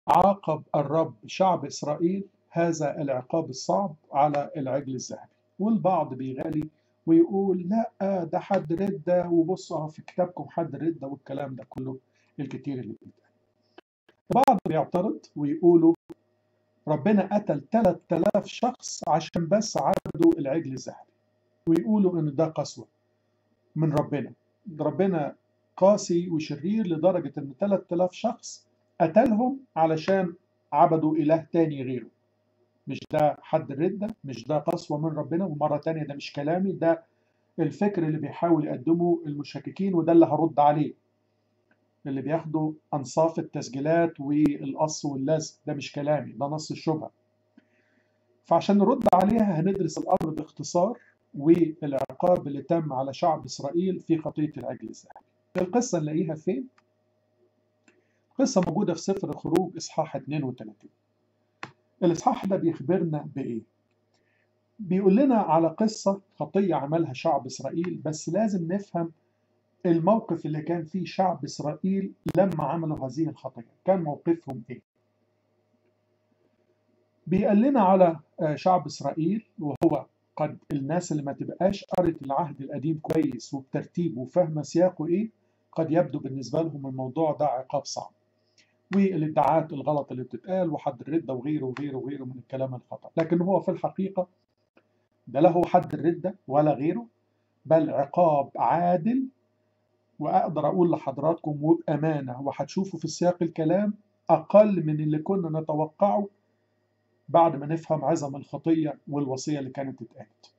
عاقب الرب شعب إسرائيل هذا العقاب الصعب على العجل الذهبي والبعض بيغالي ويقول لا ده حد ردة وبصوا في كتابكم حد ردة والكلام ده كله الكتير اللي بيتقال البعض بيعترض ويقولوا ربنا قتل 3000 شخص عشان بس عبدوا العجل الذهبي ويقولوا ان ده قسوة من ربنا ربنا قاسي وشرير لدرجة ان 3000 شخص قتلهم علشان عبدوا إله تاني غيره مش ده حد الردة مش ده قسوة من ربنا ومرة تانية ده مش كلامي ده الفكر اللي بيحاول يقدمه المشككين وده اللي هرد عليه اللي بياخدوا أنصاف التسجيلات والقص واللزق ده مش كلامي ده نص الشبهة فعشان نرد عليها هندرس الأمر باختصار والعقاب اللي تم على شعب إسرائيل في خطية العجل الذهبي القصة نلاقيها فين؟ القصة موجودة في سفر الخروج إصحاح 32 الإصحاح ده بيخبرنا بإيه؟ بيقول لنا على قصة خطية عملها شعب إسرائيل بس لازم نفهم الموقف اللي كان فيه شعب إسرائيل لما عملوا هذه الخطية كان موقفهم إيه؟ بيقول لنا على شعب إسرائيل وهو قد الناس اللي ما تبقاش قرت العهد القديم كويس وبترتيب وفاهمة سياقه إيه قد يبدو بالنسبة لهم الموضوع ده عقاب صعب والادعاءات الغلط اللي بتتقال وحد الردة وغيره وغيره وغيره من الكلام الخطأ لكن هو في الحقيقة ده له حد الردة ولا غيره بل عقاب عادل وأقدر أقول لحضراتكم وبأمانة وهتشوفوا في سياق الكلام أقل من اللي كنا نتوقعه بعد ما نفهم عظم الخطية والوصية اللي كانت اتقالت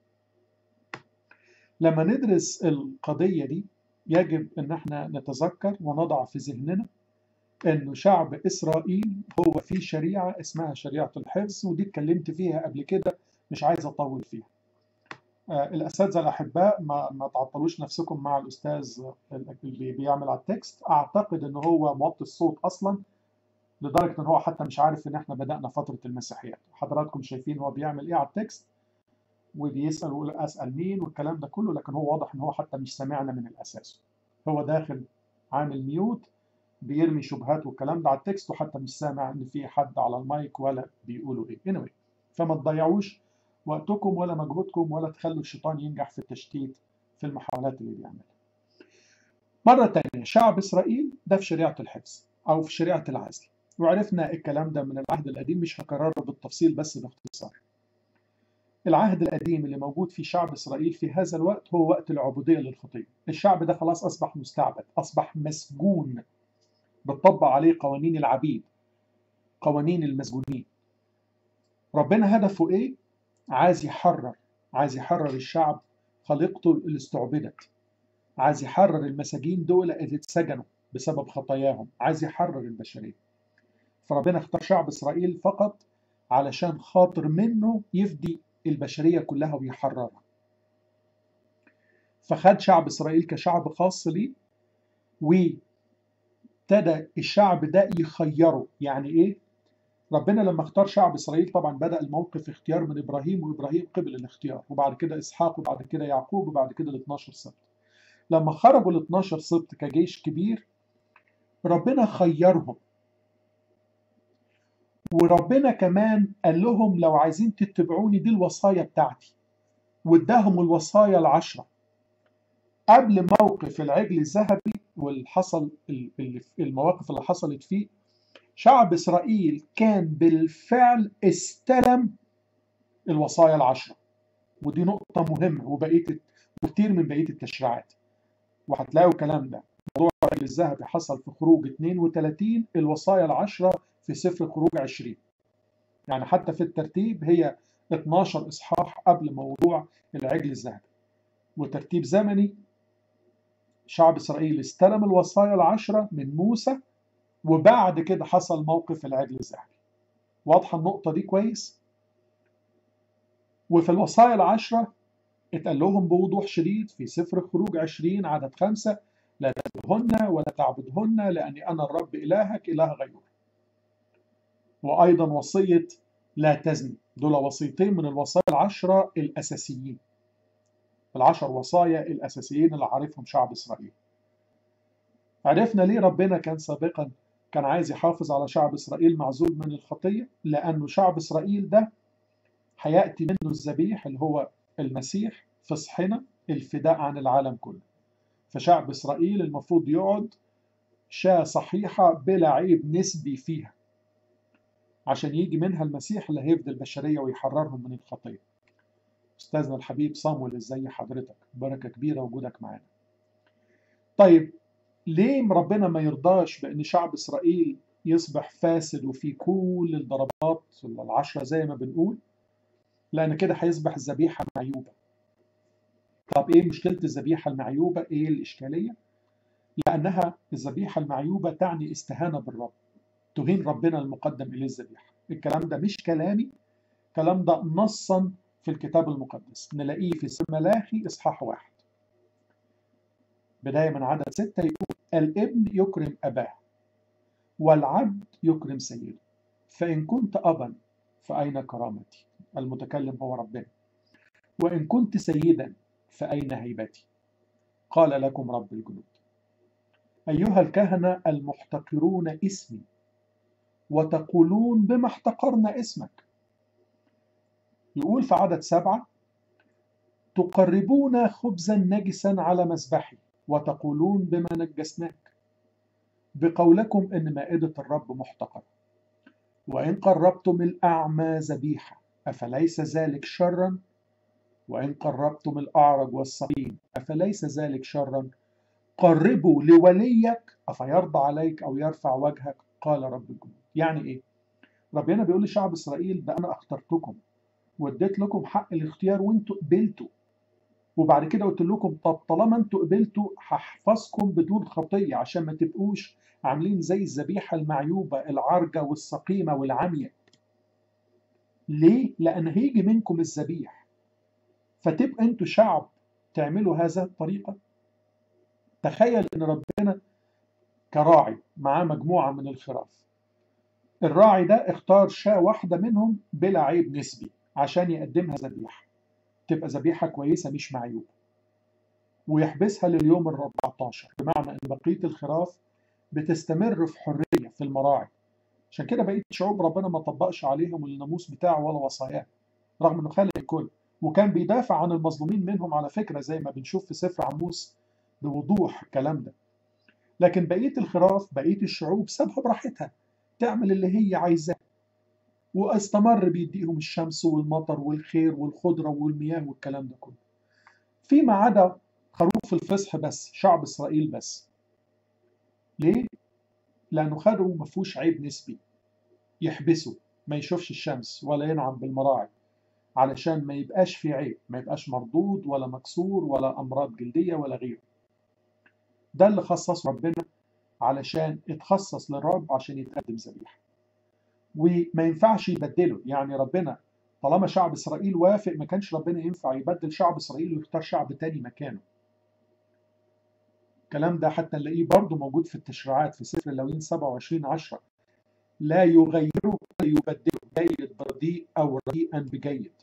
لما ندرس القضية دي يجب ان احنا نتذكر ونضع في ذهننا انه شعب اسرائيل هو في شريعة اسمها شريعة الحفظ ودي اتكلمت فيها قبل كده مش عايز اطول فيها آه الاساتذه الاحباء ما, ما تعطلوش نفسكم مع الاستاذ اللي بيعمل على التكست اعتقد ان هو موطي الصوت اصلا لدرجه ان هو حتى مش عارف ان احنا بدانا فتره المسيحيات حضراتكم شايفين هو بيعمل ايه على التكست وبيسال ويقول اسال مين والكلام ده كله لكن هو واضح ان هو حتى مش سامعنا من الاساس هو داخل عامل ميوت بيرمي شبهات والكلام ده على التكست وحتى مش سامع ان في حد على المايك ولا بيقولوا ايه anyway فما تضيعوش وقتكم ولا مجهودكم ولا تخلوا الشيطان ينجح في التشتيت في المحاولات اللي بيعملها مرة تانية شعب إسرائيل ده في شريعة الحفظ أو في شريعة العزل وعرفنا الكلام ده من العهد القديم مش هكرره بالتفصيل بس باختصار العهد القديم اللي موجود في شعب إسرائيل في هذا الوقت هو وقت العبودية للخطية الشعب ده خلاص أصبح مستعبد أصبح مسجون بتطبق عليه قوانين العبيد قوانين المسجونين ربنا هدفه إيه؟ عايز يحرر عايز يحرر الشعب خليقته اللي استعبدت عايز يحرر المساجين دول اللي اتسجنوا بسبب خطاياهم عايز يحرر البشرية فربنا اختار شعب إسرائيل فقط علشان خاطر منه يفدي البشرية كلها ويحررها فخد شعب إسرائيل كشعب خاص ليه وابتدى الشعب ده يخيره يعني إيه؟ ربنا لما اختار شعب إسرائيل طبعا بدأ الموقف اختيار من إبراهيم وإبراهيم قبل الاختيار وبعد كده إسحاق وبعد كده يعقوب وبعد كده ال 12 سبت لما خرجوا ال 12 سبت كجيش كبير ربنا خيرهم وربنا كمان قال لهم لو عايزين تتبعوني دي الوصايا بتاعتي واداهم الوصايا العشرة قبل موقف العجل الذهبي والحصل المواقف اللي حصلت فيه شعب إسرائيل كان بالفعل استلم الوصايا العشرة ودي نقطة مهمة وبقية وكتير من بقية التشريعات وهتلاقوا الكلام ده موضوع العجل الذهبي حصل في خروج 32 الوصايا العشرة في سفر خروج 20 يعني حتى في الترتيب هي 12 إصحاح قبل موضوع العجل الذهبي وترتيب زمني شعب إسرائيل استلم الوصايا العشرة من موسى وبعد كده حصل موقف العجل الذهبي واضحة النقطة دي كويس وفي الوصايا العشرة اتقال لهم بوضوح شديد في سفر خروج 20 عدد خمسة لا تذبهن ولا تعبدهن لأني أنا الرب إلهك إله غيره وأيضا وصية لا تزني دول وصيتين من الوصايا العشرة الأساسيين العشر وصايا الأساسيين اللي عارفهم شعب إسرائيل عرفنا ليه ربنا كان سابقا كان عايز يحافظ على شعب إسرائيل معزول من الخطية لأنه شعب إسرائيل ده هيأتي منه الذبيح اللي هو المسيح فصحنا الفداء عن العالم كله فشعب إسرائيل المفروض يقعد شاة صحيحة بلا عيب نسبي فيها عشان يجي منها المسيح اللي هيفدي البشرية ويحررهم من الخطية أستاذنا الحبيب صامويل إزاي حضرتك بركة كبيرة وجودك معانا طيب ليه ربنا ما يرضاش بأن شعب إسرائيل يصبح فاسد وفي كل الضربات العشرة زي ما بنقول لأن كده هيصبح الذبيحة معيوبة طب إيه مشكلة الذبيحة المعيوبة؟ إيه الإشكالية؟ لأنها الذبيحة المعيوبة تعني استهانة بالرب تهين ربنا المقدم إليه الذبيحة الكلام ده مش كلامي الكلام ده نصا في الكتاب المقدس نلاقيه في سفر ملاخي إصحاح واحد بداية من عدد ستة يقول الابن يكرم أباه والعبد يكرم سيده فإن كنت أبا فأين كرامتي المتكلم هو ربنا وإن كنت سيدا فأين هيبتي قال لكم رب الجنود أيها الكهنة المحتقرون اسمي وتقولون بما احتقرنا اسمك يقول في عدد سبعة تقربون خبزا نجسا على مذبحي وتقولون بما نجسناك بقولكم إن مائدة الرب محتقرة وإن قربتم الأعمى ذبيحة أفليس ذلك شرا وإن قربتم الأعرج والسقيم أفليس ذلك شرا قربوا لوليك أفيرضى عليك أو يرفع وجهك قال رب الجنود يعني إيه ربنا بيقول لشعب إسرائيل ده أنا اخترتكم واديت لكم حق الاختيار وانتوا قبلتوا وبعد كده قلت لكم طب طالما انتوا قبلتوا هحفظكم بدون خطيه عشان ما تبقوش عاملين زي الذبيحه المعيوبه العرجه والسقيمه والعمية ليه؟ لأن هيجي منكم الذبيح فتبقى انتوا شعب تعملوا هذا الطريقة تخيل ان ربنا كراعي معاه مجموعة من الخراف الراعي ده اختار شاة واحدة منهم بلا عيب نسبي عشان يقدمها ذبيحة تبقى ذبيحة كويسة مش معيوبة ويحبسها لليوم ال 14 بمعنى ان بقية الخراف بتستمر في حرية في المراعي عشان كده بقية شعوب ربنا ما طبقش عليهم الناموس بتاعه ولا وصاياه رغم انه خلق الكل وكان بيدافع عن المظلومين منهم على فكرة زي ما بنشوف في سفر عموس بوضوح الكلام ده لكن بقية الخراف بقية الشعوب سابها براحتها تعمل اللي هي عايزاه واستمر بيديهم الشمس والمطر والخير والخضرة والمياه والكلام ده كله فيما عدا خروف الفصح بس شعب إسرائيل بس ليه؟ لأنه خدوا ما فيهوش عيب نسبي يحبسه ما يشوفش الشمس ولا ينعم بالمراعي علشان ما يبقاش في عيب ما يبقاش مردود ولا مكسور ولا أمراض جلدية ولا غيره ده اللي خصصه ربنا علشان اتخصص للرب عشان يتقدم ذبيحة وما ينفعش يبدله يعني ربنا طالما شعب إسرائيل وافق ما كانش ربنا ينفع يبدل شعب إسرائيل ويختار شعب تاني مكانه الكلام ده حتى نلاقيه برضه موجود في التشريعات في سفر اللاويين 27 10 لا يغيره ولا يبدله جيد برديء أو رديئا بجيد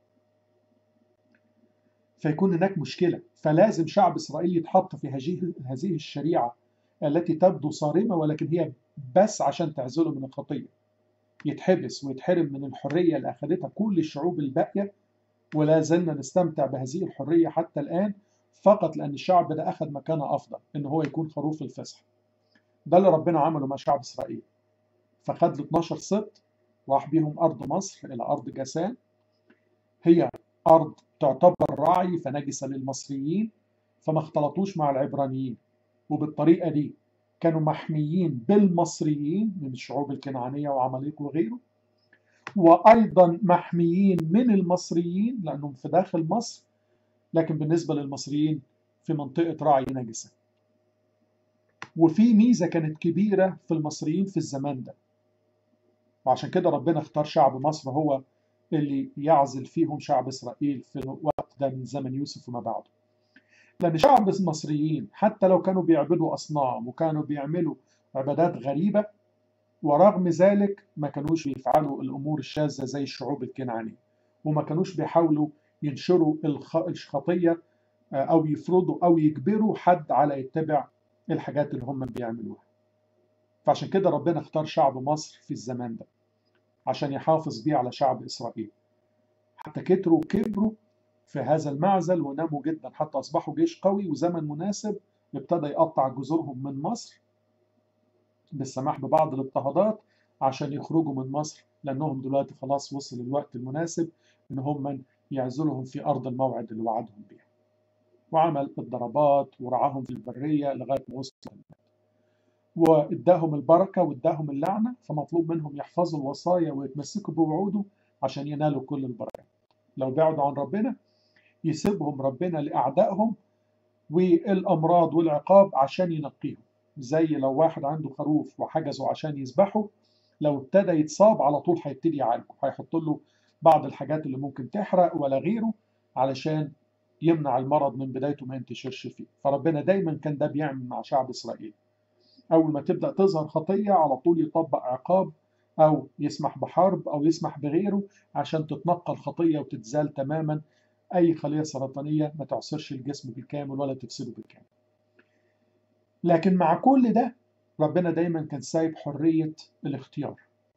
فيكون هناك مشكلة فلازم شعب إسرائيل يتحط في هذه هذه الشريعة التي تبدو صارمة ولكن هي بس عشان تعزله من الخطية يتحبس ويتحرم من الحرية اللي أخذتها كل الشعوب الباقية ولا زلنا نستمتع بهذه الحرية حتى الآن فقط لأن الشعب ده أخذ مكانه أفضل إن هو يكون خروف الفصح ده اللي ربنا عمله مع شعب إسرائيل فخد له 12 سبط راح بيهم أرض مصر إلى أرض جاسان هي أرض تعتبر راعي فنجسة للمصريين فما اختلطوش مع العبرانيين وبالطريقة دي كانوا محميين بالمصريين من الشعوب الكنعانية وعماليق وغيره وأيضا محميين من المصريين لأنهم في داخل مصر لكن بالنسبة للمصريين في منطقة راعي نجسة وفي ميزة كانت كبيرة في المصريين في الزمان ده وعشان كده ربنا اختار شعب مصر هو اللي يعزل فيهم شعب إسرائيل في الوقت ده من زمن يوسف وما بعده لأن شعب المصريين حتى لو كانوا بيعبدوا أصنام وكانوا بيعملوا عبادات غريبة ورغم ذلك ما كانوش بيفعلوا الأمور الشاذة زي الشعوب الكنعانية وما كانوش بيحاولوا ينشروا الخطية أو يفرضوا أو يجبروا حد على يتبع الحاجات اللي هم بيعملوها فعشان كده ربنا اختار شعب مصر في الزمان ده عشان يحافظ بيه على شعب إسرائيل حتى كتروا وكبروا في هذا المعزل وناموا جدا حتى أصبحوا جيش قوي وزمن مناسب ابتدى يقطع جذورهم من مصر بالسماح ببعض الاضطهادات عشان يخرجوا من مصر لأنهم دلوقتي خلاص وصل الوقت المناسب إن هم يعزلهم في أرض الموعد اللي وعدهم بيها وعمل الضربات ورعاهم في البرية لغاية ما وصلوا واداهم البركة واداهم اللعنة فمطلوب منهم يحفظوا الوصايا ويتمسكوا بوعوده عشان ينالوا كل البركات لو بعدوا عن ربنا يسيبهم ربنا لأعدائهم والأمراض والعقاب عشان ينقيهم زي لو واحد عنده خروف وحجزه عشان يذبحه لو ابتدى يتصاب على طول هيبتدي يعالجه هيحط له بعض الحاجات اللي ممكن تحرق ولا غيره علشان يمنع المرض من بدايته ما ينتشرش فيه فربنا دايما كان ده بيعمل مع شعب إسرائيل أول ما تبدأ تظهر خطية على طول يطبق عقاب أو يسمح بحرب أو يسمح بغيره عشان تتنقى الخطية وتتزال تماما أي خلية سرطانية ما تعصرش الجسم بالكامل ولا تفسده بالكامل لكن مع كل ده ربنا دايما كان سايب حرية الاختيار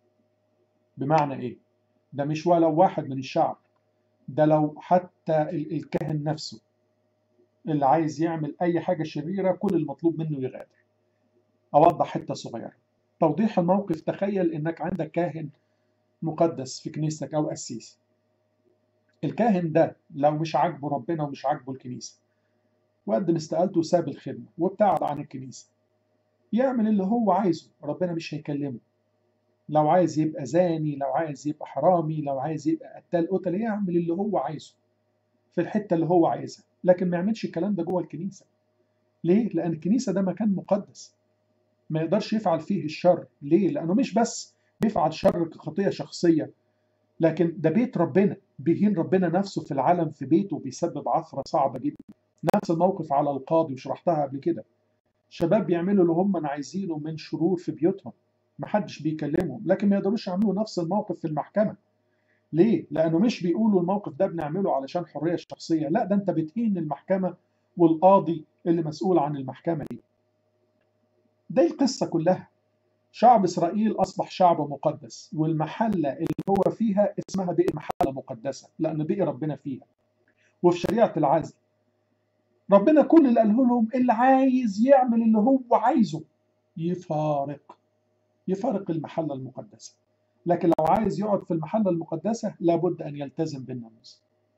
بمعنى إيه؟ ده مش ولو واحد من الشعب ده لو حتى الكاهن نفسه اللي عايز يعمل أي حاجة شريرة كل المطلوب منه يغادر أوضح حتة صغيرة توضيح الموقف تخيل إنك عندك كاهن مقدس في كنيستك أو قسيس الكاهن ده لو مش عاجبه ربنا ومش عاجبه الكنيسة وقدم استقالته وساب الخدمة وابتعد عن الكنيسة يعمل اللي هو عايزه ربنا مش هيكلمه لو عايز يبقى زاني لو عايز يبقى حرامي لو عايز يبقى قتال قتل يعمل اللي هو عايزه في الحتة اللي هو عايزها لكن ما يعملش الكلام ده جوه الكنيسة ليه؟ لأن الكنيسة ده مكان مقدس ما يقدرش يفعل فيه الشر ليه؟ لأنه مش بس بيفعل شر كخطية شخصية لكن ده بيت ربنا بيهين ربنا نفسه في العالم في بيته بيسبب عثرة صعبة جدا نفس الموقف على القاضي وشرحتها قبل كده شباب بيعملوا اللي هم عايزينه من شرور في بيوتهم محدش بيكلمهم لكن ما يقدروش يعملوا نفس الموقف في المحكمة ليه؟ لأنه مش بيقولوا الموقف ده بنعمله علشان حرية شخصية لا ده أنت بتهين المحكمة والقاضي اللي مسؤول عن المحكمة دي ده القصة كلها شعب إسرائيل أصبح شعب مقدس والمحلة اللي هو فيها اسمها بقي محلة مقدسة لأن بقي ربنا فيها وفي شريعة العزل ربنا كل اللي قاله لهم اللي عايز يعمل اللي هو عايزه يفارق يفارق المحلة المقدسة لكن لو عايز يقعد في المحلة المقدسة لابد أن يلتزم بالناموس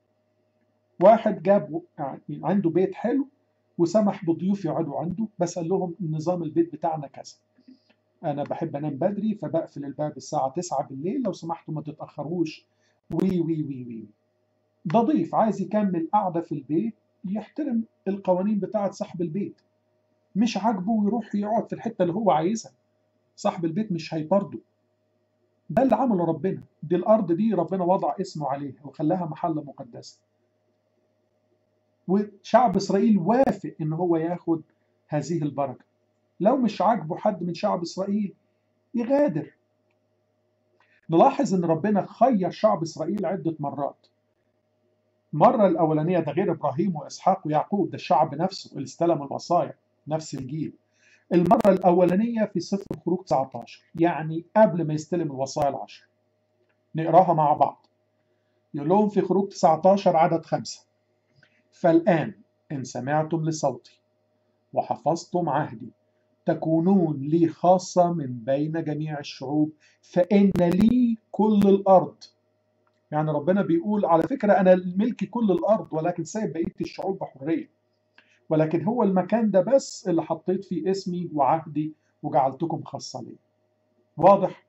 واحد جاب يعني عنده بيت حلو وسمح بضيوف يقعدوا عنده بس قال لهم نظام البيت بتاعنا كذا انا بحب انام بدري فبقفل الباب الساعه 9 بالليل لو سمحتوا ما تتاخروش وي وي وي وي ده ضيف عايز يكمل قعده في البيت يحترم القوانين بتاعه صاحب البيت مش عاجبه ويروح يقعد في الحته اللي هو عايزها صاحب البيت مش هيطرده ده اللي عمله ربنا دي الارض دي ربنا وضع اسمه عليها وخلاها محله مقدسه وشعب اسرائيل وافق ان هو ياخد هذه البركه لو مش عاجبه حد من شعب اسرائيل يغادر نلاحظ ان ربنا خير شعب اسرائيل عده مرات المره الاولانيه ده غير ابراهيم واسحاق ويعقوب ده الشعب نفسه اللي استلم الوصايا نفس الجيل المره الاولانيه في سفر الخروج 19 يعني قبل ما يستلم الوصايا العشر نقراها مع بعض يقول لهم في خروج 19 عدد خمسة فالآن إن سمعتم لصوتي وحفظتم عهدي تكونون لي خاصة من بين جميع الشعوب فإن لي كل الأرض يعني ربنا بيقول على فكرة أنا ملكي كل الأرض ولكن سايب بقية الشعوب بحرية ولكن هو المكان ده بس اللي حطيت فيه اسمي وعهدي وجعلتكم خاصة لي واضح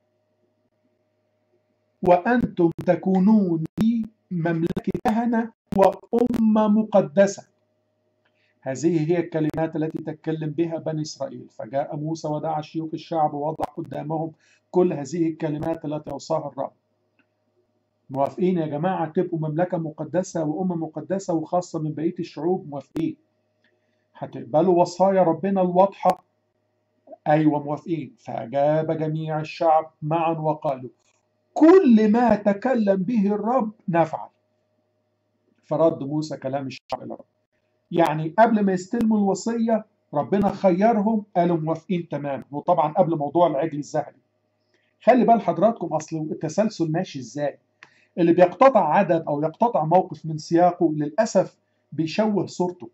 وأنتم تكونون لي مملكة كهنة وأمة مقدسة هذه هي الكلمات التي تكلم بها بني إسرائيل فجاء موسى ودعا شيوخ الشعب ووضع قدامهم كل هذه الكلمات التي أوصاها الرب موافقين يا جماعة تبقوا مملكة مقدسة وأمة مقدسة وخاصة من بقية الشعوب موافقين هتقبلوا وصايا ربنا الواضحة أيوة موافقين فأجاب جميع الشعب معا وقالوا كل ما تكلم به الرب نفعل فرد موسى كلام الشعب إلى الرب يعني قبل ما يستلموا الوصية ربنا خيرهم قالوا موافقين تماما وطبعا قبل موضوع العجل الذهبي خلي بال حضراتكم اصل التسلسل ماشي ازاي اللي بيقتطع عدد او يقتطع موقف من سياقه للاسف بيشوه صورته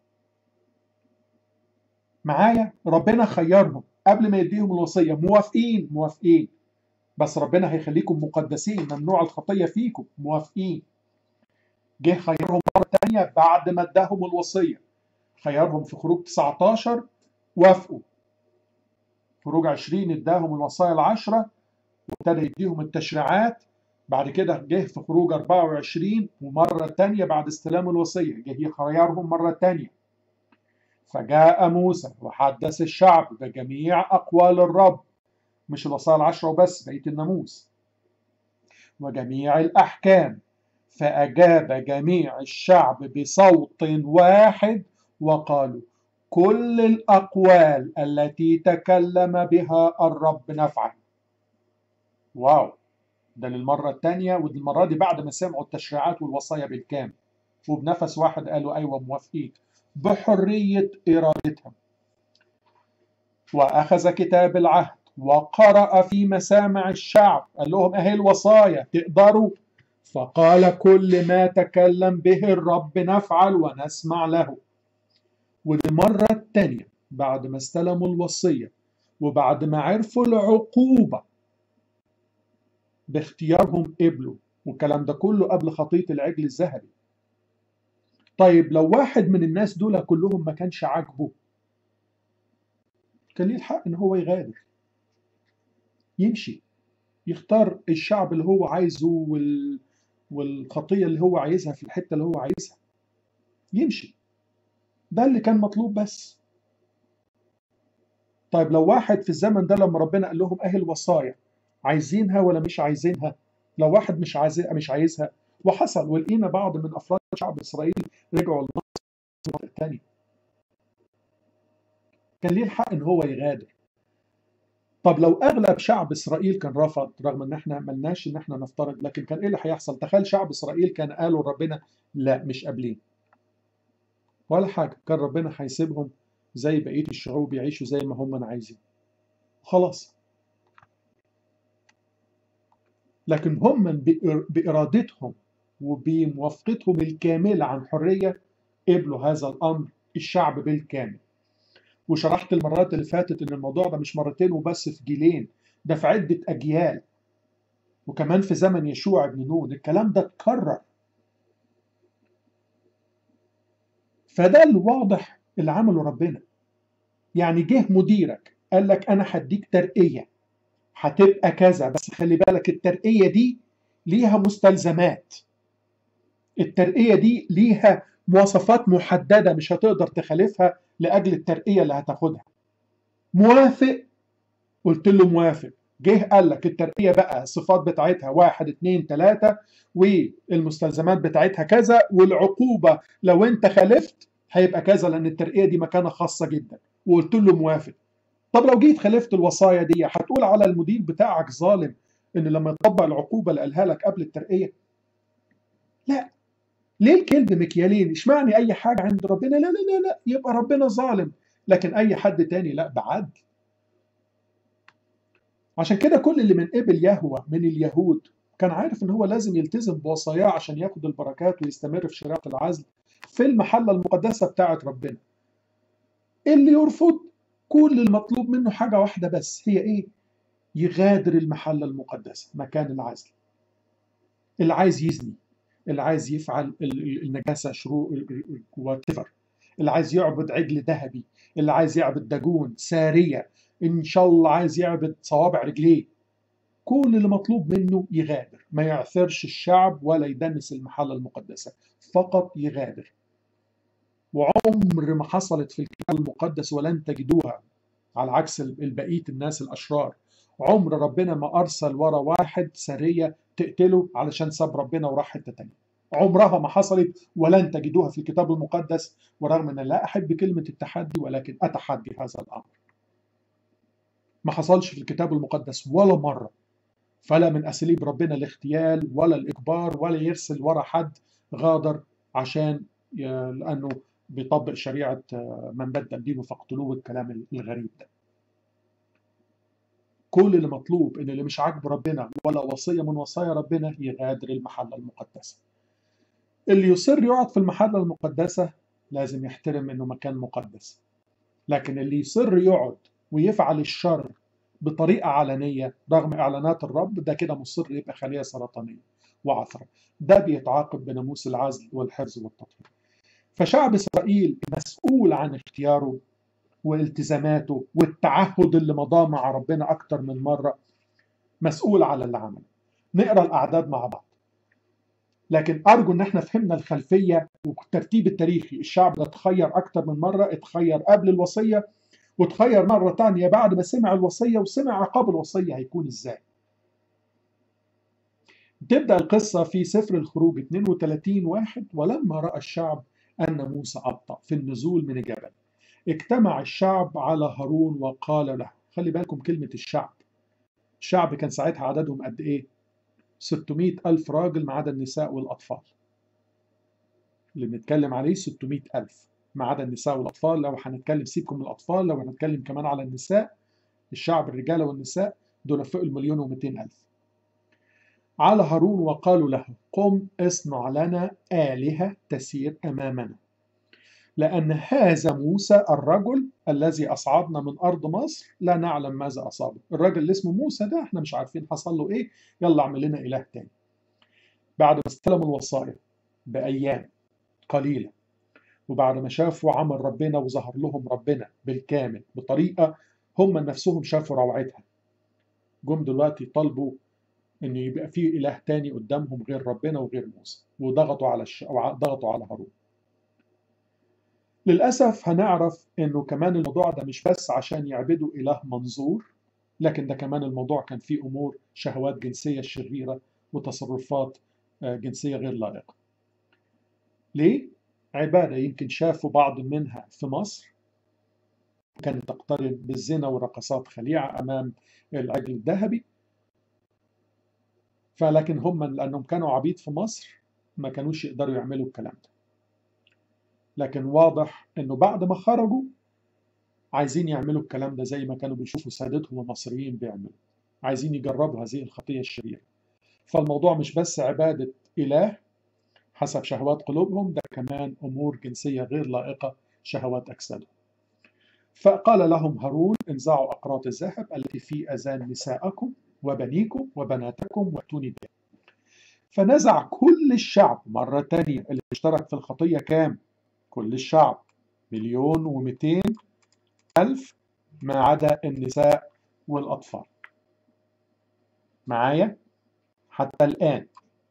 معايا ربنا خيرهم قبل ما يديهم الوصيه موافقين موافقين بس ربنا هيخليكم مقدسين ممنوع الخطيه فيكم موافقين جه خيرهم مره ثانيه بعد ما اداهم الوصيه خيرهم في خروج 19 وافقوا خروج 20 اداهم الوصايا العشره وابتدى يديهم التشريعات بعد كده جه في خروج 24 ومرة تانية بعد استلام الوصية جه يخيرهم مرة تانية فجاء موسى وحدث الشعب بجميع أقوال الرب مش الوصايا العشرة وبس بقية الناموس وجميع الأحكام فأجاب جميع الشعب بصوت واحد وقالوا كل الأقوال التي تكلم بها الرب نفعل واو ده للمرة الثانية والمرة دي بعد ما سمعوا التشريعات والوصايا بالكامل وبنفس واحد قالوا أيوة موافقين بحرية إرادتهم وأخذ كتاب العهد وقرأ في مسامع الشعب قال لهم أهي الوصايا تقدروا فقال كل ما تكلم به الرب نفعل ونسمع له وللمرة الثانية بعد ما استلموا الوصية وبعد ما عرفوا العقوبة باختيارهم قبلوا والكلام ده كله قبل خطية العجل الذهبي طيب لو واحد من الناس دول كلهم ما كانش عاجبه كان ليه الحق ان هو يغادر يمشي يختار الشعب اللي هو عايزه وال... والخطية اللي هو عايزها في الحتة اللي هو عايزها يمشي ده اللي كان مطلوب بس طيب لو واحد في الزمن ده لما ربنا قال لهم اهي الوصايا عايزينها ولا مش عايزينها لو واحد مش عايز مش عايزها وحصل ولقينا بعض من افراد شعب اسرائيل رجعوا لمصر الثانيه كان ليه الحق ان هو يغادر طب لو اغلب شعب اسرائيل كان رفض رغم ان احنا ملناش ان احنا نفترض لكن كان ايه اللي هيحصل تخيل شعب اسرائيل كان قالوا لربنا لا مش قابلين ولا حاجه كان ربنا هيسيبهم زي بقيه الشعوب يعيشوا زي ما هم عايزين خلاص لكن هم بإرادتهم وبموافقتهم الكاملة عن حرية قبلوا هذا الأمر الشعب بالكامل وشرحت المرات اللي فاتت إن الموضوع ده مش مرتين وبس في جيلين ده في عدة أجيال وكمان في زمن يشوع بن نون الكلام ده اتكرر فده الواضح اللي عمله ربنا يعني جه مديرك قال لك أنا هديك ترقية هتبقى كذا بس خلي بالك الترقية دي ليها مستلزمات الترقية دي ليها مواصفات محددة مش هتقدر تخالفها لأجل الترقية اللي هتاخدها موافق قلت له موافق جه قال لك الترقية بقى الصفات بتاعتها واحد اتنين تلاتة والمستلزمات بتاعتها كذا والعقوبة لو انت خالفت هيبقى كذا لأن الترقية دي مكانة خاصة جدا وقلت له موافق طب لو جيت خالفت الوصايا دي هتقول على المدير بتاعك ظالم ان لما يطبق العقوبه اللي قالها لك قبل الترقيه لا ليه الكلب مكيالين اشمعني اي حاجه عند ربنا لا لا لا لا يبقى ربنا ظالم لكن اي حد تاني لا بعدل عشان كده كل اللي من قبل يهوى من اليهود كان عارف ان هو لازم يلتزم بوصاياه عشان ياخد البركات ويستمر في شريعه العزل في المحله المقدسه بتاعه ربنا اللي يرفض كل المطلوب منه حاجة واحدة بس هي إيه؟ يغادر المحلة المقدسة مكان العزل اللي عايز يزني اللي عايز يفعل النجاسة شروق واتفر اللي عايز يعبد عجل ذهبي اللي عايز يعبد داجون سارية إن شاء الله عايز يعبد صوابع رجليه كل اللي مطلوب منه يغادر ما يعثرش الشعب ولا يدنس المحلة المقدسة فقط يغادر وعمر ما حصلت في الكتاب المقدس ولن تجدوها على عكس البقية الناس الأشرار عمر ربنا ما أرسل ورا واحد سرية تقتله علشان ساب ربنا وراح حتة تانية عمرها ما حصلت ولن تجدوها في الكتاب المقدس ورغم أن لا أحب كلمة التحدي ولكن أتحدي هذا الأمر ما حصلش في الكتاب المقدس ولا مرة فلا من أساليب ربنا الاغتيال ولا الإجبار ولا يرسل ورا حد غادر عشان لأنه بيطبق شريعة من بدل دينه فاقتلوه الكلام الغريب ده كل اللي مطلوب ان اللي مش عاجبه ربنا ولا وصية من وصايا ربنا يغادر المحلة المقدسة اللي يصر يقعد في المحلة المقدسة لازم يحترم انه مكان مقدس لكن اللي يصر يقعد ويفعل الشر بطريقة علنية رغم إعلانات الرب ده كده مصر يبقى خلية سرطانية وعثرة ده بيتعاقب بناموس العزل والحفظ والتطهير فشعب إسرائيل مسؤول عن اختياره والتزاماته والتعهد اللي مضاه مع ربنا أكتر من مرة مسؤول على اللي عمله نقرأ الأعداد مع بعض لكن أرجو إن احنا فهمنا الخلفية والترتيب التاريخي الشعب ده اتخير أكتر من مرة اتخير قبل الوصية وتخير مرة تانية بعد ما سمع الوصية وسمع عقاب الوصية هيكون ازاي تبدأ القصة في سفر الخروج 32 واحد ولما رأى الشعب أن موسى أبطأ في النزول من الجبل اجتمع الشعب على هارون وقال له خلي بالكم كلمة الشعب الشعب كان ساعتها عددهم قد إيه 600 ألف راجل ما عدا النساء والأطفال اللي بنتكلم عليه 600 ألف ما عدا النساء والأطفال لو هنتكلم سيبكم من الأطفال لو هنتكلم كمان على النساء الشعب الرجالة والنساء دول فوق المليون ومئتين ألف على هارون وقالوا له قم اصنع لنا آلهة تسير أمامنا لأن هذا موسى الرجل الذي أصعدنا من أرض مصر لا نعلم ماذا أصابه الرجل اللي اسمه موسى ده احنا مش عارفين حصل له إيه يلا اعمل لنا إله تاني بعد ما استلموا الوصايا بأيام قليلة وبعد ما شافوا عمل ربنا وظهر لهم ربنا بالكامل بطريقة هم نفسهم شافوا روعتها جم دلوقتي طلبوا ان يبقى في اله تاني قدامهم غير ربنا وغير موسى وضغطوا على الش... ضغطوا على هارون للاسف هنعرف انه كمان الموضوع ده مش بس عشان يعبدوا اله منظور لكن ده كمان الموضوع كان فيه امور شهوات جنسيه شريره وتصرفات جنسيه غير لائقه ليه عباده يمكن شافوا بعض منها في مصر كانت تقترن بالزنا ورقصات خليعه امام العجل الذهبي فلكن هم لانهم كانوا عبيد في مصر ما كانوش يقدروا يعملوا الكلام ده لكن واضح انه بعد ما خرجوا عايزين يعملوا الكلام ده زي ما كانوا بيشوفوا سادتهم المصريين بيعملوا عايزين يجربوا هذه الخطيه الشريره فالموضوع مش بس عباده اله حسب شهوات قلوبهم ده كمان امور جنسيه غير لائقه شهوات اجسادهم فقال لهم هارون انزعوا اقراط الذهب التي في اذان نسائكم وبنيكم وبناتكم واتوني بها فنزع كل الشعب مرة تانية اللي اشترك في الخطية كام؟ كل الشعب مليون ومئتين ألف ما عدا النساء والأطفال معايا حتى الآن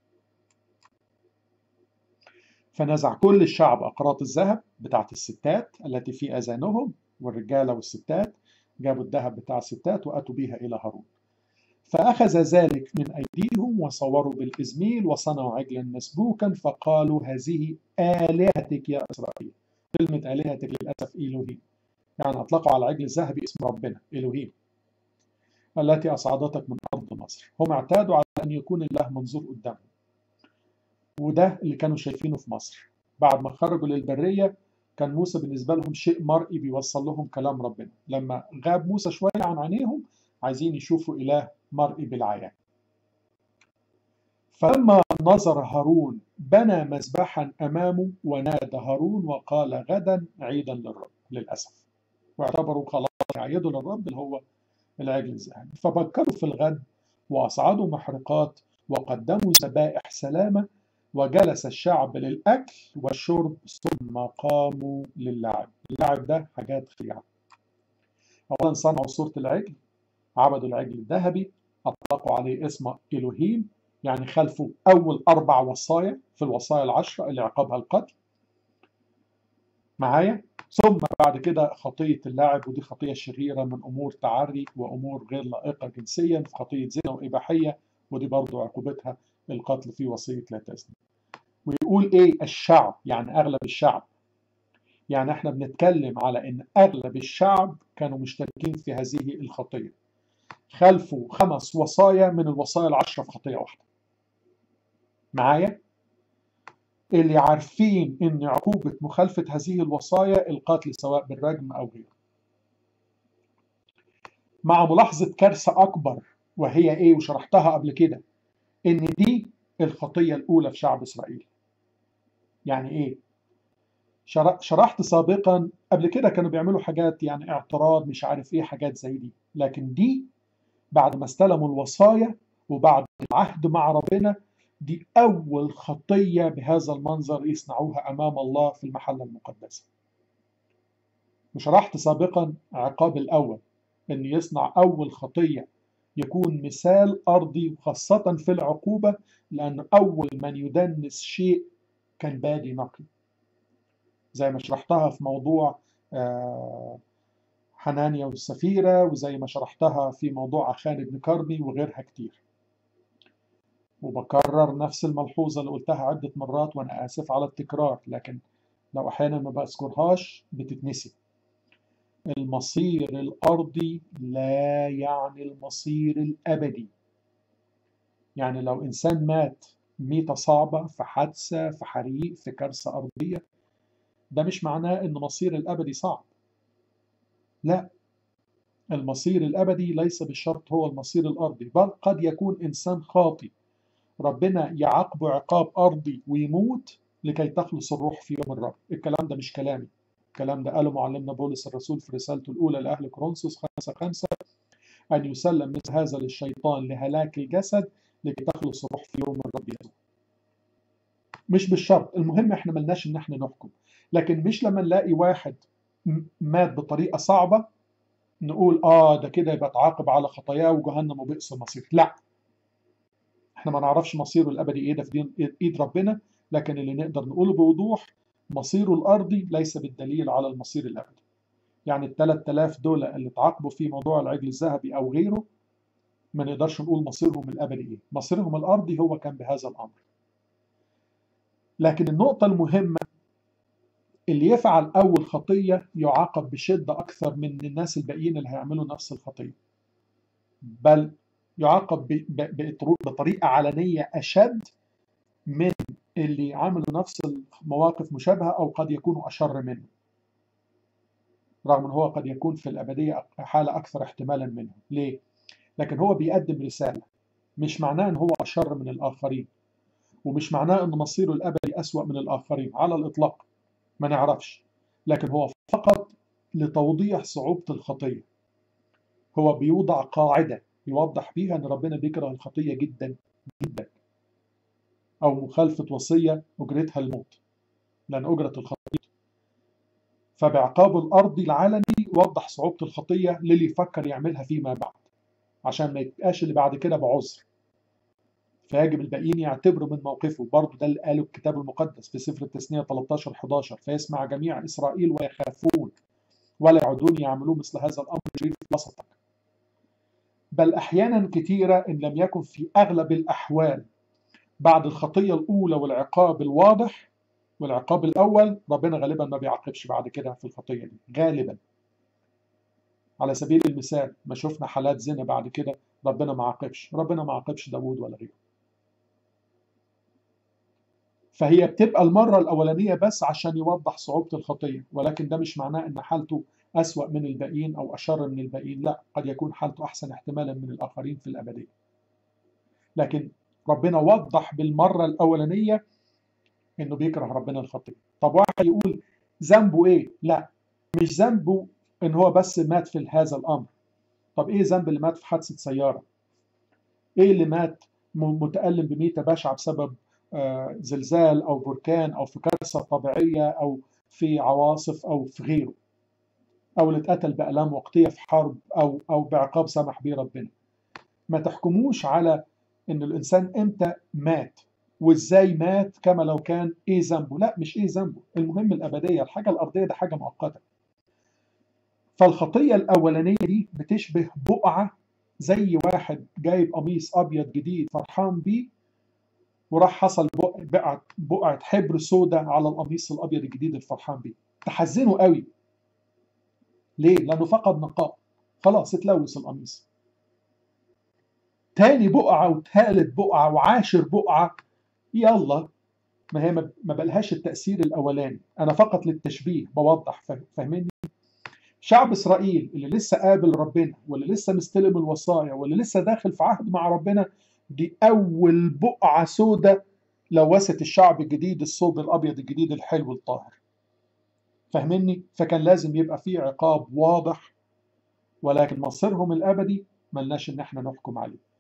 فنزع كل الشعب أقراط الذهب بتاعت الستات التي في أذانهم والرجالة والستات جابوا الذهب بتاع الستات وأتوا بها إلى هارون فأخذ ذلك من أيديهم وصوروا بالإزميل وصنعوا عجلا مسبوكا فقالوا هذه آلهتك يا إسرائيل كلمة آلهتك للأسف إلهيم يعني أطلقوا على العجل الذهبي اسم ربنا إلهيم التي أصعدتك من أرض مصر هم اعتادوا على أن يكون الله منظور قدامهم وده اللي كانوا شايفينه في مصر بعد ما خرجوا للبرية كان موسى بالنسبة لهم شيء مرئي بيوصل لهم كلام ربنا لما غاب موسى شوية عن عينيهم عايزين يشوفوا إله مرئي بالعيان فلما نظر هارون بنى مذبحا أمامه ونادى هارون وقال غدا عيدا للرب للأسف واعتبروا خلاص يعيدوا للرب اللي هو العجل الذهبي فبكروا في الغد وأصعدوا محرقات وقدموا ذبائح سلامة وجلس الشعب للأكل والشرب ثم قاموا للعب اللعب ده حاجات خيعة أولا صنعوا صورة العجل عبدوا العجل الذهبي أطلقوا عليه اسم إلهيم يعني خلفوا أول أربع وصايا في الوصايا العشرة اللي عقابها القتل معايا ثم بعد كده خطية اللاعب ودي خطية شريرة من أمور تعري وأمور غير لائقة جنسيا في خطية زنا وإباحية ودي برضو عقوبتها القتل في وصية لا تزني ويقول إيه الشعب يعني أغلب الشعب يعني احنا بنتكلم على ان اغلب الشعب كانوا مشتركين في هذه الخطيه خلفوا خمس وصايا من الوصايا العشرة في خطية واحدة معايا اللي عارفين ان عقوبة مخالفة هذه الوصايا القتل سواء بالرجم او غيره مع ملاحظة كارثة اكبر وهي ايه وشرحتها قبل كده ان دي الخطية الاولى في شعب اسرائيل يعني ايه شرحت سابقا قبل كده كانوا بيعملوا حاجات يعني اعتراض مش عارف ايه حاجات زي دي لكن دي بعد ما استلموا الوصايا وبعد العهد مع ربنا دي أول خطية بهذا المنظر يصنعوها أمام الله في المحلة المقدسة وشرحت سابقا عقاب الأول أن يصنع أول خطية يكون مثال أرضي خاصة في العقوبة لأن أول من يدنس شيء كان بادي نقي زي ما شرحتها في موضوع حنانيا والسفيرة وزي ما شرحتها في موضوع أخان بن كرمي وغيرها كتير وبكرر نفس الملحوظة اللي قلتها عدة مرات وأنا آسف على التكرار لكن لو أحيانا ما بذكرهاش بتتنسي المصير الأرضي لا يعني المصير الأبدي يعني لو إنسان مات ميتة صعبة في حادثة في حريق في كارثة أرضية ده مش معناه إن مصير الأبدي صعب لا المصير الأبدي ليس بالشرط هو المصير الأرضي بل قد يكون إنسان خاطئ ربنا يعاقبه عقاب أرضي ويموت لكي تخلص الروح في يوم الرب الكلام ده مش كلامي الكلام ده قاله معلمنا بولس الرسول في رسالته الأولى لأهل كورنثوس خمسة خمسة أن يسلم مثل هذا للشيطان لهلاك الجسد لكي تخلص الروح في يوم الرب يسوع مش بالشرط المهم احنا ملناش ان احنا نحكم لكن مش لما نلاقي واحد مات بطريقة صعبة نقول اه ده كده يبقى اتعاقب على خطاياه وجهنم وبئس المصير لا احنا ما نعرفش مصيره الابدي ايه ده في ايد ربنا لكن اللي نقدر نقوله بوضوح مصيره الارضي ليس بالدليل على المصير الابدي يعني ال 3000 دول اللي اتعاقبوا في موضوع العجل الذهبي او غيره ما نقدرش نقول مصيرهم الابدي ايه مصيرهم الارضي هو كان بهذا الامر لكن النقطة المهمة اللي يفعل أول خطية يعاقب بشدة أكثر من الناس الباقيين اللي هيعملوا نفس الخطية بل يعاقب بطريقة علنية أشد من اللي عملوا نفس المواقف مشابهة أو قد يكونوا أشر منه رغم أن هو قد يكون في الأبدية حالة أكثر احتمالا منه ليه؟ لكن هو بيقدم رسالة مش معناه أن هو أشر من الآخرين ومش معناه أن مصيره الأبدي أسوأ من الآخرين على الإطلاق ما نعرفش لكن هو فقط لتوضيح صعوبة الخطية هو بيوضع قاعدة يوضح بيها أن ربنا بيكره الخطية جدا جدا أو مخالفة وصية أجرتها الموت لأن أجرة الخطية فبعقاب الأرضي العلني وضح صعوبة الخطية للي يفكر يعملها فيما بعد عشان ما يبقاش اللي بعد كده بعذر فيجب الباقيين يعتبروا من موقفه برضه ده اللي قاله الكتاب المقدس في سفر التثنية 13 11 فيسمع جميع إسرائيل ويخافون ولا يعودون يعملون مثل هذا الأمر في وسطك بل أحيانا كثيرة إن لم يكن في أغلب الأحوال بعد الخطية الأولى والعقاب الواضح والعقاب الأول ربنا غالبا ما بيعاقبش بعد كده في الخطية دي غالبا على سبيل المثال ما شفنا حالات زنا بعد كده ربنا ما عاقبش ربنا ما عاقبش داوود ولا غيره فهي بتبقى المرة الأولانية بس عشان يوضح صعوبة الخطية ولكن ده مش معناه إن حالته أسوأ من الباقيين أو أشر من الباقيين لا قد يكون حالته أحسن احتمالا من الآخرين في الأبدية لكن ربنا وضح بالمرة الأولانية إنه بيكره ربنا الخطية طب واحد يقول ذنبه إيه؟ لا مش ذنبه إن هو بس مات في هذا الأمر طب إيه ذنب اللي مات في حادثة سيارة؟ إيه اللي مات متألم بميتة بشعة بسبب زلزال أو بركان أو في كارثة طبيعية أو في عواصف أو في غيره أو اللي اتقتل بآلام وقتية في حرب أو أو بعقاب سمح به ربنا ما تحكموش على إن الإنسان إمتى مات وإزاي مات كما لو كان إيه ذنبه لا مش إيه ذنبه المهم الأبدية الحاجة الأرضية ده حاجة مؤقتة فالخطية الأولانية دي بتشبه بقعة زي واحد جايب قميص أبيض جديد فرحان بيه وراح حصل بقعة بقعة حبر سودة على القميص الأبيض الجديد الفرحان بيه تحزنه قوي ليه؟ لأنه فقد نقاء خلاص اتلوث القميص تاني بقعة وتالت بقعة وعاشر بقعة يلا ما هي ما بقالهاش التأثير الأولاني أنا فقط للتشبيه بوضح فاهميني شعب إسرائيل اللي لسه قابل ربنا واللي لسه مستلم الوصايا واللي لسه داخل في عهد مع ربنا دي أول بقعة سودة لوثت الشعب الجديد الصوب الأبيض الجديد الحلو الطاهر فاهمني فكان لازم يبقى فيه عقاب واضح ولكن مصيرهم الأبدي ملناش إن احنا نحكم عليه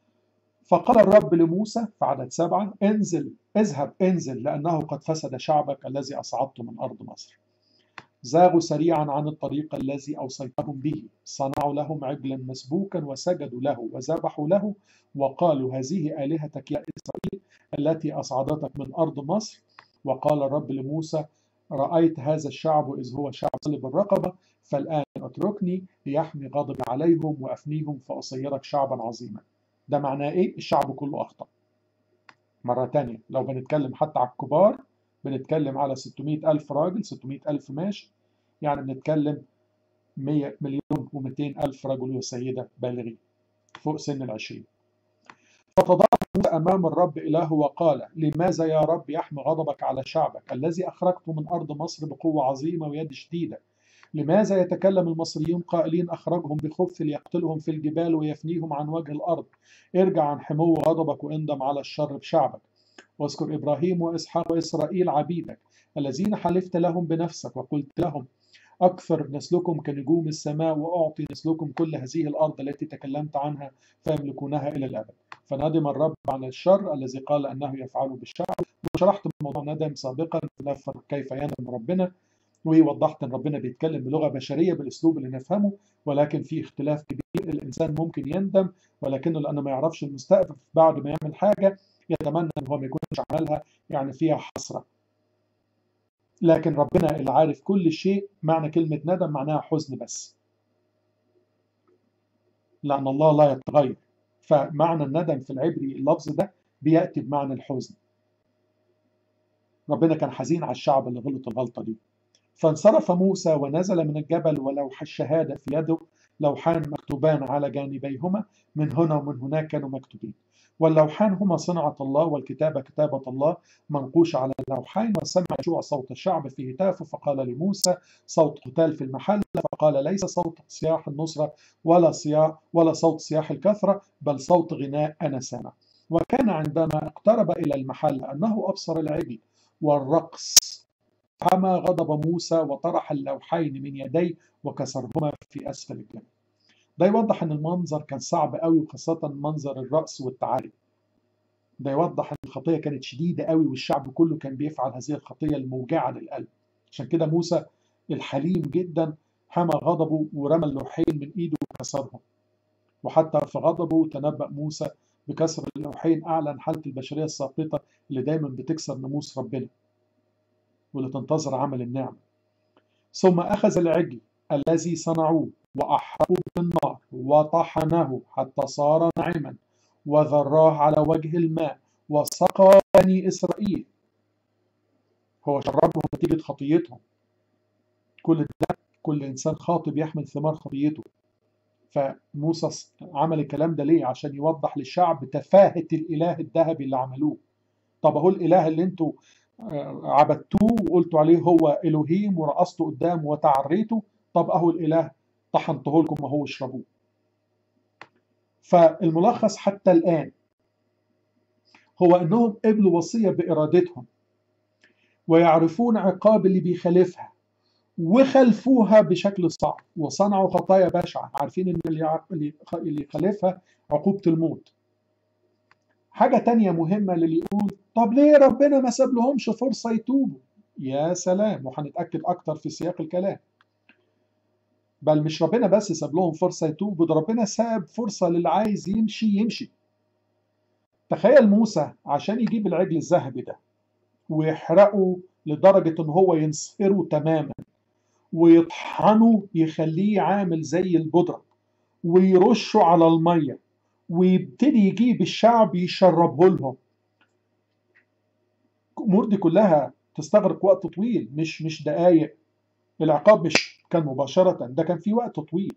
فقال الرب لموسى في عدد سبعة انزل اذهب انزل لأنه قد فسد شعبك الذي أصعدته من أرض مصر زاغوا سريعا عن الطريق الذي أوصيتهم به صنعوا لهم عجلا مسبوكا وسجدوا له وذبحوا له وقالوا هذه آلهتك يا إسرائيل التي أصعدتك من أرض مصر وقال الرب لموسى رأيت هذا الشعب إذ هو شعب صلب الرقبة فالآن اتركني ليحمي غضبي عليهم وأفنيهم فأصيرك شعبا عظيما ده معناه إيه؟ الشعب كله أخطأ مرة تانية لو بنتكلم حتى على الكبار بنتكلم على 600 ألف راجل 600 ألف ماشي يعني بنتكلم 100 مليون و200 ألف رجل وسيدة بالغين فوق سن العشرين فتضاعف موسى أمام الرب إله وقال لماذا يا رب يحمي غضبك على شعبك الذي أخرجته من أرض مصر بقوة عظيمة ويد شديدة لماذا يتكلم المصريون قائلين أخرجهم بخبث ليقتلهم في الجبال ويفنيهم عن وجه الأرض ارجع عن حمو غضبك واندم على الشر بشعبك واذكر إبراهيم وإسحاق وإسرائيل عبيدك الذين حلفت لهم بنفسك وقلت لهم أكثر نسلكم كنجوم السماء وأعطي نسلكم كل هذه الأرض التي تكلمت عنها فيملكونها إلى الأبد فندم الرب عن الشر الذي قال أنه يفعله بالشعب وشرحت موضوع ندم سابقا كيف يندم ربنا ووضحت ان ربنا بيتكلم بلغه بشريه بالاسلوب اللي نفهمه ولكن في اختلاف كبير الانسان ممكن يندم ولكنه لانه ما يعرفش المستقبل بعد ما يعمل حاجه يتمنى ان هو ما يكونش عملها يعني فيها حسره لكن ربنا اللي عارف كل شيء معنى كلمه ندم معناها حزن بس لان الله لا يتغير فمعنى الندم في العبري اللفظ ده بياتي بمعنى الحزن ربنا كان حزين على الشعب اللي غلط الغلطه دي فانصرف موسى ونزل من الجبل ولوح الشهادة في يده لوحان مكتوبان على جانبيهما من هنا ومن هناك كانوا مكتوبين واللوحان هما صنعة الله والكتابة كتابة الله منقوش على اللوحين وسمع يشوع صوت الشعب في هتافه فقال لموسى صوت قتال في المحل فقال ليس صوت صياح النصرة ولا صياح ولا صوت صياح الكثرة بل صوت غناء أنا سامع وكان عندما اقترب إلى المحل أنه أبصر العجل والرقص حمى غضب موسى وطرح اللوحين من يديه وكسرهما في أسفل الجبل ده يوضح ان المنظر كان صعب قوي وخاصة منظر الرأس والتعالي ده يوضح ان الخطية كانت شديدة قوي والشعب كله كان بيفعل هذه الخطية الموجعة للقلب عشان كده موسى الحليم جدا حمى غضبه ورمى اللوحين من ايده وكسرهم وحتى في غضبه تنبأ موسى بكسر اللوحين أعلن حالة البشرية الساقطة اللي دايما بتكسر ناموس ربنا واللي تنتظر عمل النعمة ثم أخذ العجل الذي صنعوه وأحرقوا بالنار وطحنه حتى صار ناعما وذراه على وجه الماء وسقى بني إسرائيل هو شربهم نتيجة خطيتهم كل ده كل إنسان خاطئ بيحمل ثمار خطيته فموسى عمل الكلام ده ليه عشان يوضح للشعب تفاهة الإله الذهبي اللي عملوه طب اهو الإله اللي انتوا عبدتوه وقلتوا عليه هو إلهيم ورقصتوا قدامه وتعريته طب أهو الإله طحنته لكم وهو اشربوه فالملخص حتى الآن هو أنهم قبلوا وصية بإرادتهم ويعرفون عقاب اللي بيخالفها وخلفوها بشكل صعب وصنعوا خطايا بشعة عارفين ان اللي يخالفها عقوبة الموت حاجة تانية مهمة للي يقول طب ليه ربنا ما ساب لهمش فرصة يتوبوا يا سلام وهنتأكد أكتر في سياق الكلام بل مش ربنا بس ساب لهم فرصة يتوبوا ده ربنا ساب فرصة للي عايز يمشي يمشي تخيل موسى عشان يجيب العجل الذهبي ده ويحرقه لدرجة إن هو ينصهره تماما ويطحنه يخليه عامل زي البودرة ويرشه على المية ويبتدي يجيب الشعب يشربه لهم الامور دي كلها تستغرق وقت طويل مش مش دقايق العقاب مش كان مباشرة ده كان في وقت طويل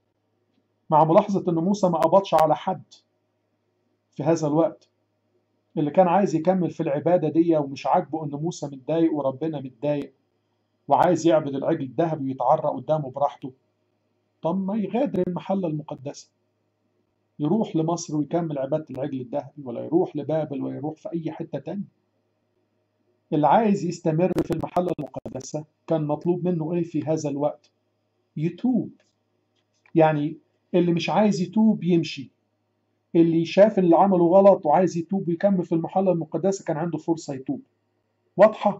مع ملاحظة ان موسى ما قبضش على حد في هذا الوقت اللي كان عايز يكمل في العبادة دي ومش عاجبه إن موسى متضايق وربنا متضايق وعايز يعبد العجل الذهبي ويتعرى قدامه براحته طب ما يغادر المحلة المقدسة يروح لمصر ويكمل عبادة العجل الذهبي ولا يروح لبابل ولا يروح في أي حتة تانية اللي عايز يستمر في المحلة المقدسة كان مطلوب منه إيه في هذا الوقت يتوب يعني اللي مش عايز يتوب يمشي اللي شاف اللي عمله غلط وعايز يتوب ويكمل في المحلة المقدسة كان عنده فرصة يتوب واضحة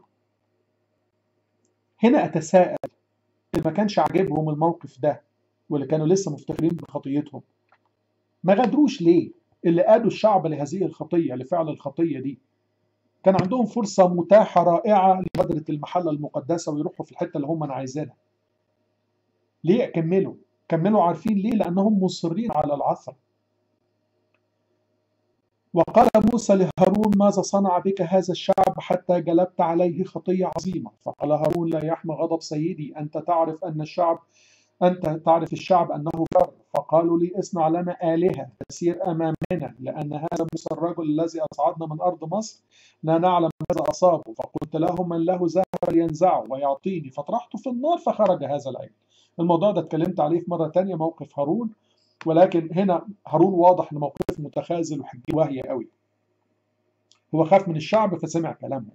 هنا أتساءل اللي ما كانش عاجبهم الموقف ده واللي كانوا لسه مفتخرين بخطيتهم ما غادروش ليه اللي قادوا الشعب لهذه الخطية لفعل الخطية دي كان عندهم فرصة متاحة رائعة لبدرة المحلة المقدسة ويروحوا في الحتة اللي هم عايزينها ليه كملوا كملوا عارفين ليه لأنهم مصرين على العثرة وقال موسى لهارون ماذا صنع بك هذا الشعب حتى جلبت عليه خطية عظيمة فقال هارون لا يحمى غضب سيدي أنت تعرف أن الشعب أنت تعرف الشعب أنه فر فقالوا لي اصنع لنا آلهة تسير أمامنا لأن هذا موسى الرجل الذي أصعدنا من أرض مصر لا نعلم ماذا أصابه فقلت له من له ذهب ينزعه ويعطيني فطرحته في النار فخرج هذا العجل الموضوع ده اتكلمت عليه في مرة تانية موقف هارون ولكن هنا هارون واضح ان موقفه متخاذل وحجيه واهيه قوي هو خاف من الشعب فسمع كلامهم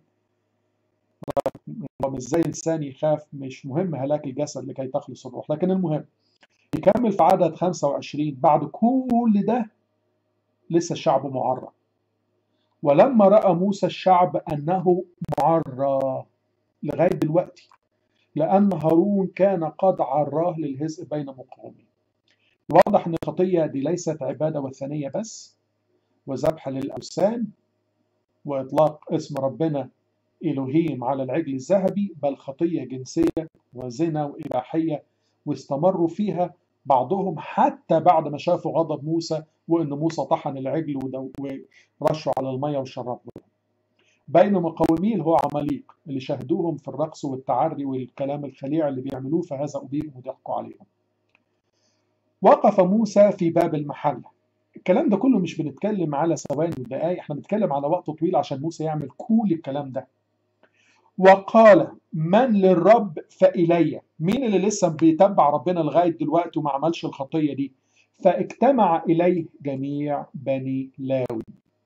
هو مش زي انسان يخاف مش مهم هلاك الجسد لكي تخلص الروح لكن المهم يكمل في عدد 25 بعد كل ده لسه الشعب معرى ولما راى موسى الشعب انه معرى لغايه دلوقتي لان هارون كان قد عراه للهزء بين مقاومين واضح ان الخطيه دي ليست عباده وثنيه بس وذبح للاوثان واطلاق اسم ربنا الوهيم على العجل الذهبي بل خطيه جنسيه وزنا واباحيه واستمروا فيها بعضهم حتى بعد ما شافوا غضب موسى وان موسى طحن العجل ورشه على الميه وشربه بين مقاوميه اللي هو عماليق اللي شاهدوهم في الرقص والتعري والكلام الخليع اللي بيعملوه فهزأوا بيهم وضحكوا عليهم وقف موسى في باب المحلة الكلام ده كله مش بنتكلم على ثواني ودقايق احنا بنتكلم على وقت طويل عشان موسى يعمل كل الكلام ده وقال من للرب فإلي مين اللي لسه بيتبع ربنا لغاية دلوقتي وما عملش الخطية دي فاجتمع إليه جميع بني لاوي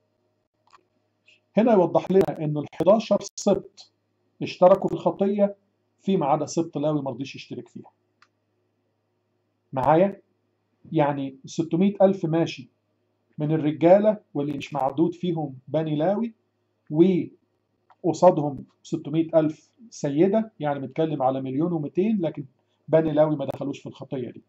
هنا يوضح لنا انه ال 11 سبط اشتركوا في الخطية فيما عدا سبط لاوي ما رضيش يشترك فيها معايا يعني 600 ألف ماشي من الرجالة واللي مش معدود فيهم بني لاوي وقصادهم 600 ألف سيدة يعني بنتكلم على مليون ومئتين لكن بني لاوي ما دخلوش في الخطية دي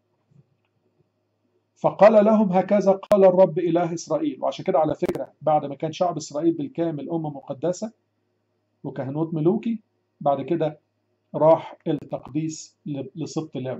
فقال لهم هكذا قال الرب إله إسرائيل وعشان كده على فكرة بعد ما كان شعب إسرائيل بالكامل أمة مقدسة وكهنوت ملوكي بعد كده راح التقديس لسبط لاوي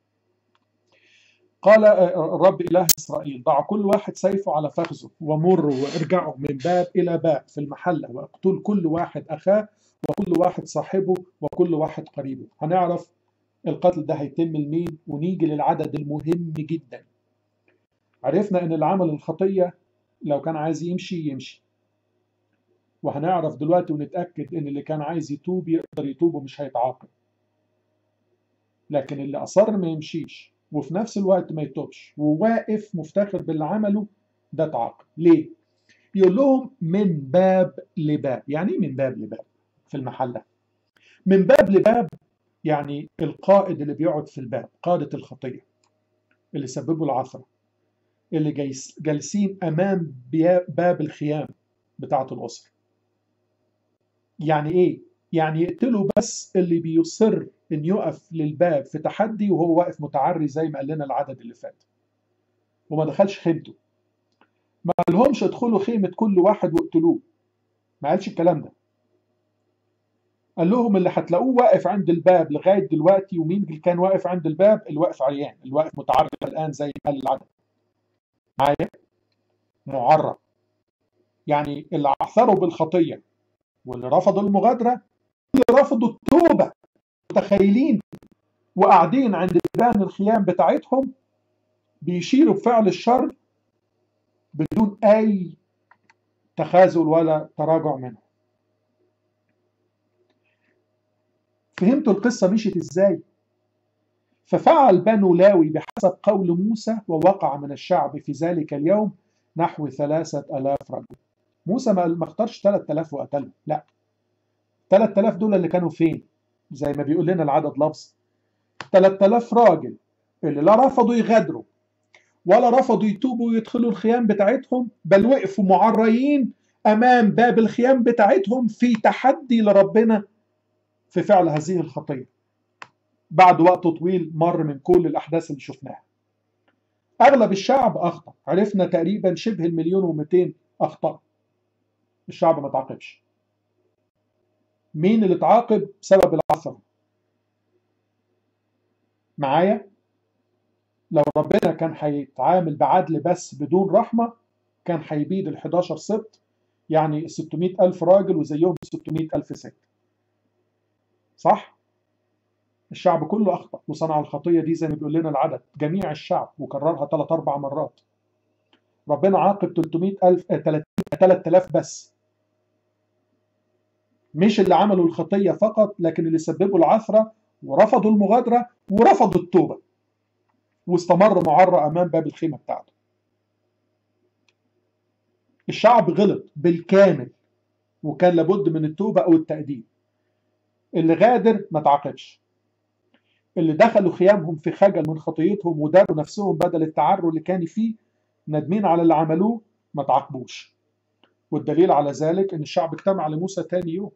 قال الرب إله إسرائيل ضع كل واحد سيفه على فخذه ومروا وارجعوا من باب إلى باب في المحلة واقتل كل واحد أخاه وكل واحد صاحبه وكل واحد قريبه هنعرف القتل ده هيتم لمين ونيجي للعدد المهم جدا عرفنا ان اللي عمل الخطية لو كان عايز يمشي يمشي وهنعرف دلوقتي ونتأكد ان اللي كان عايز يتوب يقدر يتوب ومش هيتعاقب لكن اللي أصر ما يمشيش وفي نفس الوقت ما يتوبش وواقف مفتخر باللي عمله ده تعاقب ليه؟ يقول لهم من باب لباب يعني ايه من باب لباب في المحلة من باب لباب يعني القائد اللي بيقعد في الباب قادة الخطية اللي سببوا العثرة اللي جالسين أمام باب الخيام بتاعة الأسرة يعني إيه؟ يعني يقتلوا بس اللي بيصر إن يقف للباب في تحدي وهو واقف متعري زي ما قال لنا العدد اللي فات وما دخلش خيمته ما قالهمش ادخلوا خيمة كل واحد واقتلوه ما قالش الكلام ده قال لهم اللي هتلاقوه واقف عند الباب لغايه دلوقتي ومين اللي كان واقف عند الباب اللي واقف عريان اللي واقف متعرض الان زي ما قال العدد معايا معرض يعني اللي عثروا بالخطيه واللي رفضوا المغادره اللي رفضوا التوبه متخيلين وقاعدين عند بيبان الخيام بتاعتهم بيشيروا بفعل الشر بدون اي تخاذل ولا تراجع منه فهمتوا القصة مشيت ازاي ففعل بنو لاوي بحسب قول موسى ووقع من الشعب في ذلك اليوم نحو ثلاثة ألاف رجل موسى ما اختارش 3000 وقتلهم لا 3000 دول اللي كانوا فين زي ما بيقول لنا العدد لفظ 3000 راجل اللي لا رفضوا يغادروا ولا رفضوا يتوبوا ويدخلوا الخيام بتاعتهم بل وقفوا معريين امام باب الخيام بتاعتهم في تحدي لربنا في فعل هذه الخطيه بعد وقت طويل مر من كل الاحداث اللي شفناها اغلب الشعب اخطا عرفنا تقريبا شبه المليون و200 اخطا الشعب ما تعاقبش مين اللي تعاقب بسبب العثره معايا لو ربنا كان هيتعامل بعدل بس بدون رحمة كان هيبيد ال 11 سبط يعني 600 ألف راجل وزيهم 600 ألف ست صح؟ الشعب كله أخطأ وصنع الخطية دي زي ما بيقول لنا العدد جميع الشعب وكررها ثلاث أربع مرات ربنا عاقب 300 ألف 3000 بس مش اللي عملوا الخطية فقط لكن اللي سببوا العثرة ورفضوا المغادرة ورفضوا التوبة واستمر معرى أمام باب الخيمة بتاعته الشعب غلط بالكامل وكان لابد من التوبة أو التأديب اللي غادر ما تعاقبش اللي دخلوا خيامهم في خجل من خطيتهم وداروا نفسهم بدل التعري اللي كان فيه ندمين على اللي عملوه ما تعاقبوش والدليل على ذلك ان الشعب اجتمع لموسى تاني يوم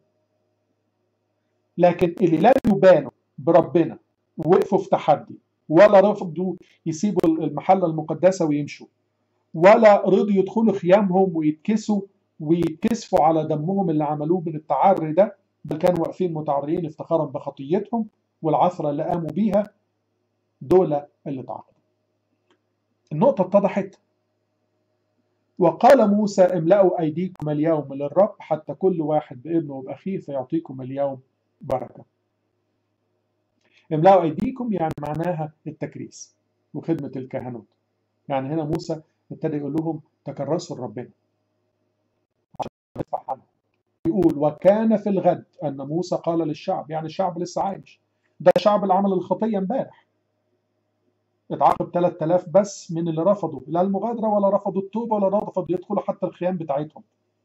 لكن اللي لا يبانوا بربنا وقفوا في تحدي ولا رفضوا يسيبوا المحلة المقدسة ويمشوا ولا رضوا يدخلوا خيامهم ويتكسوا ويتكسفوا على دمهم اللي عملوه من التعري ده بل كانوا واقفين متعريين افتخارا بخطيتهم والعثرة اللي قاموا بيها دول اللي تعاقبوا النقطة اتضحت وقال موسى املأوا أيديكم اليوم للرب حتى كل واحد بابنه وبأخيه فيعطيكم اليوم بركة املأوا أيديكم يعني معناها التكريس وخدمة الكهنوت يعني هنا موسى ابتدى يقول لهم تكرسوا لربنا يقول وكان في الغد أن موسى قال للشعب يعني الشعب لسه عايش ده الشعب اللي عمل الخطية امبارح اتعاقب 3000 بس من اللي رفضوا لا المغادرة ولا رفضوا التوبة ولا رفضوا يدخلوا حتى الخيام بتاعتهم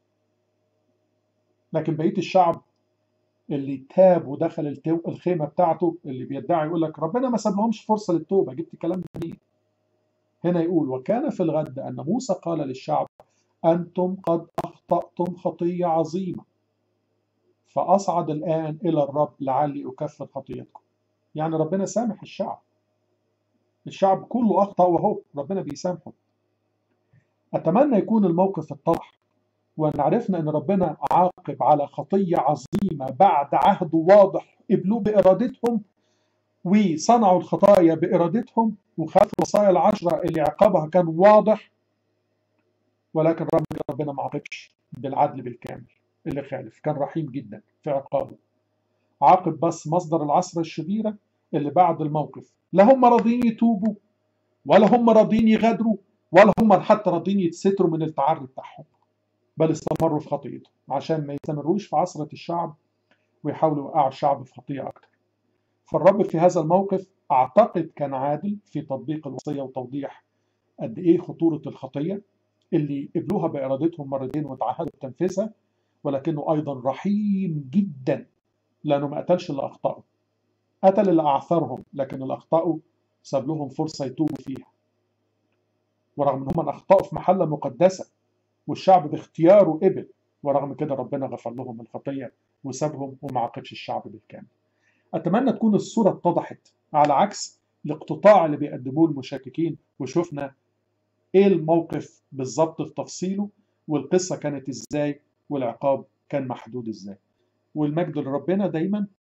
لكن بقية الشعب اللي تاب ودخل الخيمة بتاعته اللي بيدعي يقول لك ربنا ما ساب لهمش فرصة للتوبة جبت كلام منين هنا يقول وكان في الغد أن موسى قال للشعب أنتم قد أخطأتم خطية عظيمة فأصعد الآن إلى الرب لعلي أكفر خطيتكم يعني ربنا سامح الشعب الشعب كله أخطأ وهو ربنا بيسامحه أتمنى يكون الموقف اتضح وأن عرفنا أن ربنا عاقب على خطية عظيمة بعد عهد واضح قبلوه بإرادتهم وصنعوا الخطايا بإرادتهم وخالفوا الوصايا العشرة اللي عقابها كان واضح ولكن ربنا ما عاقبش بالعدل بالكامل اللي خالف كان رحيم جدا في عقابه عاقب بس مصدر العصر الشريرة اللي بعد الموقف لا هم راضيين يتوبوا ولا هم راضيين يغادروا ولا هم حتى راضيين يتستروا من التعري بتاعهم بل استمروا في خطيتهم عشان ما يستمروش في عصرة الشعب ويحاولوا يوقعوا الشعب في خطية أكتر فالرب في هذا الموقف أعتقد كان عادل في تطبيق الوصية وتوضيح قد إيه خطورة الخطية اللي قبلوها بإرادتهم مرتين وتعهدوا بتنفيذها ولكنه أيضا رحيم جدا لأنه ما قتلش اللي أخطأوا قتل اللي أعثرهم لكن اللي أخطأوا ساب لهم فرصة يتوبوا فيها ورغم ان هم اخطاوا في محله مقدسه والشعب باختياره قبل ورغم كده ربنا غفر لهم الخطيه وسابهم وما عاقبش الشعب بالكامل. اتمنى تكون الصوره اتضحت على عكس الاقتطاع اللي بيقدموه المشككين وشفنا ايه الموقف بالظبط في تفصيله والقصه كانت ازاي والعقاب كان محدود ازاي. والمجد لربنا دايما